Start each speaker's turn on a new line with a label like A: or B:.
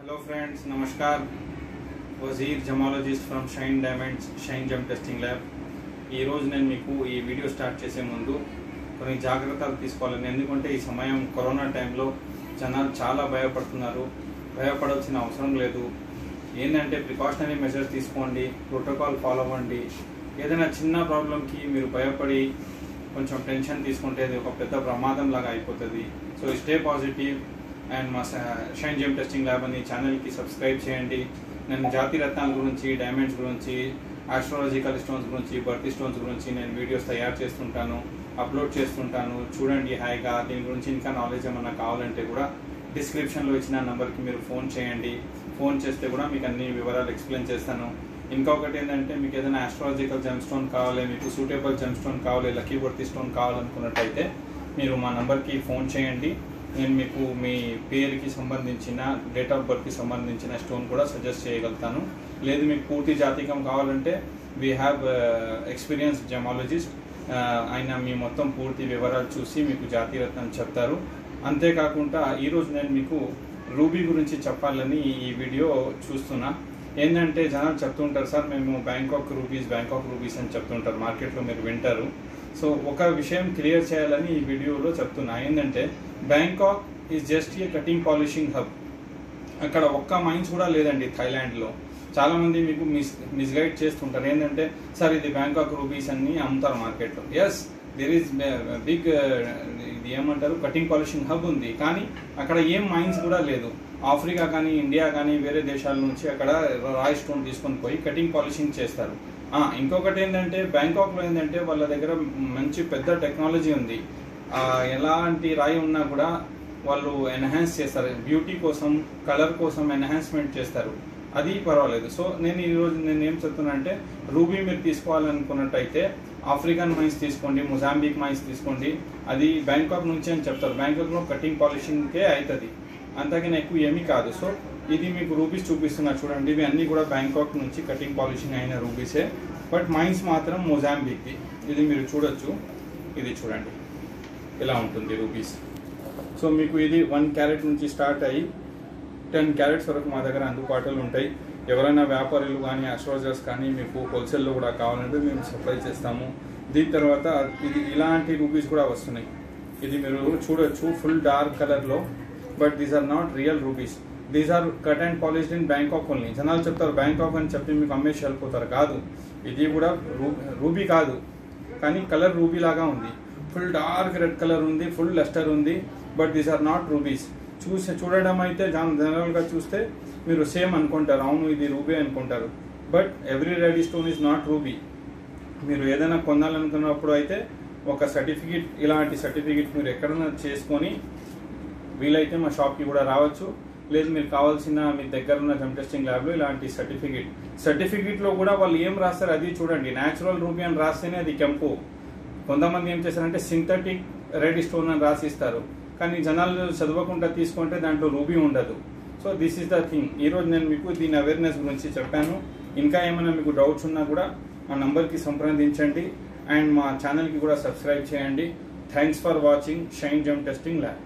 A: hello friends नमस्कार Wazir gemologist from Shine Diamonds Shine Gem Testing Lab ఈరోజు నేను మీకు ఈ వీడియో స్టార్ట్ చేసే ముందు కొన్ని జాగ్రత్తలు తీసుకోవాలని ఎందుకంటే ఈ సమయం కరోనా టైంలో జనాలు చాలా భయపడుతున్నారు భయపడాల్సిన అవసరం లేదు ఏంటంటే ప్రికాషనరీ మెజర్స్ తీసుకోండి ప్రోటోకాల్ ఫాలో అవ్వండి ఏదైనా చిన్న ప్రాబ్లంకి మీరు భయపడి కొంచెం టెన్షన్ తీసుకుంటే అది ఒక పెద్ద ప్రమాదం లాగా అయిపోతుంది సో స్టే పాజిటివ్ అండ్ మా షైన్ జెమ్ టెస్టింగ్ ల్యాబ్ అని ఛానల్కి సబ్స్క్రైబ్ చేయండి నేను జాతి రత్నాల గురించి డైమండ్స్ గురించి ఆస్ట్రాలజికల్ స్టోన్స్ గురించి బర్త్ స్టోన్స్ గురించి నేను వీడియోస్ తయారు చేస్తుంటాను అప్లోడ్ చేస్తుంటాను చూడండి హాయిగా దీని గురించి ఇంకా నాలెడ్జ్ ఏమన్నా కావాలంటే కూడా డిస్క్రిప్షన్లో ఇచ్చిన నెంబర్కి మీరు ఫోన్ చేయండి ఫోన్ చేస్తే కూడా మీకు అన్ని వివరాలు ఎక్స్ప్లెయిన్ చేస్తాను ఇంకొకటి ఏంటంటే మీకు ఏదైనా ఆస్ట్రాలజికల్ జెమ్ స్టోన్ కావాలి మీకు సూటబుల్ జెమ్ స్టోన్ కావాలి లక్కీ వర్తి స్టోన్ కావాలనుకున్నట్టయితే మీరు మా నెంబర్కి ఫోన్ చేయండి నేను మీకు మీ పేరుకి సంబంధించిన డేట్ ఆఫ్ బర్త్కి సంబంధించిన స్టోన్ కూడా సజెస్ట్ చేయగలుగుతాను లేదు మీకు పూర్తి జాతకం కావాలంటే వీ హ్యావ్ ఎక్స్పీరియన్స్ జమాలజిస్ట్ ఆయన మీ మొత్తం పూర్తి వివరాలు చూసి మీకు జాతీయరత్నం చెప్తారు అంతేకాకుండా ఈరోజు నేను మీకు రూబీ గురించి చెప్పాలని ఈ వీడియో చూస్తున్నా ఏంటంటే జనాలు చెప్తుంటారు సార్ మేము బ్యాంకాక్ రూపీస్ బ్యాంకాక్ రూపీస్ అని చెప్తుంటారు మార్కెట్లో మీరు వింటారు సో ఒక విషయం క్లియర్ చేయాలని ఈ వీడియోలో చెప్తున్నా ఏంటంటే Bangkok is just a cutting polishing hub అక్కడ ఒక్క మైన్స్ కూడా లేదండి థైలాండ్లో చాలా మంది మీకు మిస్ మిస్గైడ్ చేస్తుంటారు ఏంటంటే సార్ ఇది బ్యాంకాక్ రూపీస్ అన్ని అమ్ముతారు మార్కెట్లో ఎస్ దెర్ ఈస్ బిగ్ ఇది ఏమంటారు కటింగ్ పాలిషింగ్ హబ్ ఉంది కానీ అక్కడ ఏం మైన్స్ కూడా లేదు ఆఫ్రికా కానీ ఇండియా కానీ వేరే దేశాల నుంచి అక్కడ రాయ్ స్టోన్ తీసుకొని పోయి కటింగ్ పాలిషింగ్ చేస్తారు ఆ, ఇంకొకటి ఏంటంటే బ్యాంకాక్లో ఏంటంటే వాళ్ళ దగ్గర మంచి పెద్ద టెక్నాలజీ ఉంది ఆ, ఎలాంటి రాయి ఉన్నా కూడా వాళ్ళు ఎన్హాన్స్ చేస్తారు బ్యూటీ కోసం కలర్ కోసం ఎన్హాన్స్మెంట్ చేస్తారు అది పర్వాలేదు సో నేను ఈరోజు నేను ఏం చెప్తున్నా అంటే రూబీ మీరు తీసుకోవాలనుకున్నట్టయితే ఆఫ్రికన్ మైన్స్ తీసుకోండి మొజాంబిక్ మైన్స్ తీసుకోండి అది బ్యాంకాక్ నుంచి అని చెప్తారు బ్యాంకాక్లో కటింగ్ పాలిషింగ్కే అవుతుంది అంతకన్నా ఎక్కువ ఏమీ కాదు సో ఇది మీకు రూపీస్ చూపిస్తున్నా చూడండి ఇవి అన్నీ కూడా బ్యాంకాక్ నుంచి కటింగ్ పాలిషింగ్ అయిన రూపీసే బట్ మైన్స్ మాత్రం మొజాంబిక్ది ఇది మీరు చూడొచ్చు ఇది చూడండి ఇలా ఉంటుంది రూపీస్ సో మీకు ఇది వన్ క్యారెట్ నుంచి స్టార్ట్ అయ్యి టెన్ క్యారెట్స్ వరకు మా దగ్గర అందుబాటులో ఉంటాయి ఎవరైనా వ్యాపారులు కానీ అస్ట్రాలజర్స్ కానీ మీకు హోల్సేల్లో కూడా కావాలంటే మేము సప్లై చేస్తాము దీని తర్వాత ఇది ఇలాంటి రూపీస్ కూడా వస్తున్నాయి ఇది మీరు చూడొచ్చు ఫుల్ డార్క్ కలర్లో but these are not real rubies these are cut and polished in Bangkok only జనాలు చెప్తారు బ్యాంకాక్ అని చెప్పి మీకు అమ్మేసి వెళ్ళిపోతారు కాదు ఇది కూడా రూ- రూబీ కాదు కానీ కలర్ రూబీ లాగా ఉంది ఫుల్ డార్క్ రెడ్ కలర్ ఉంది ఫుల్ లెస్టర్ ఉంది but these are not rubies చూసి చూడడం అయితే జన- జనరల్గా చూస్తే మీరు సేమ్ అనుకుంటారు అవును ఇది రూబీ అనుకుంటారు but every red stone is not ruby మీరు ఏదైనా కొనాలనుకున్నప్పుడు అయితే ఒక సర్టిఫికేట్ ఇలాంటి సర్టిఫికేట్ మీరు ఎక్కడైనా చేసుకొని వీలైతే మా షాప్కి కూడా రావచ్చు లేదు మీరు కావాల్సిన మీ దగ్గర ఉన్న జమ్ టెస్టింగ్ ల్యాబ్లో ఇలాంటి సర్టిఫికేట్ సర్టిఫికేట్లో కూడా వాళ్ళు ఏం రాస్తారు అది చూడండి న్యాచురల్ రూబీ అని రాస్తేనే అది కెంపు కొంతమంది ఏం చేస్తారంటే సింథటిక్ రెడ్ స్టోన్ అని రాసిస్తారు కానీ జనాలు చదవకుండా తీసుకుంటే దాంట్లో రూబీ ఉండదు so this is the thing ఈరోజు నేను మీకు దీని అవేర్నెస్ గురించి చెప్పాను ఇంకా ఏమైనా మీకు డౌట్స్ ఉన్నా కూడా మా నంబర్కి సంప్రదించండి అండ్ మా ఛానల్కి కూడా సబ్స్క్రైబ్ చేయండి thanks for watching Shine Gem Testing lab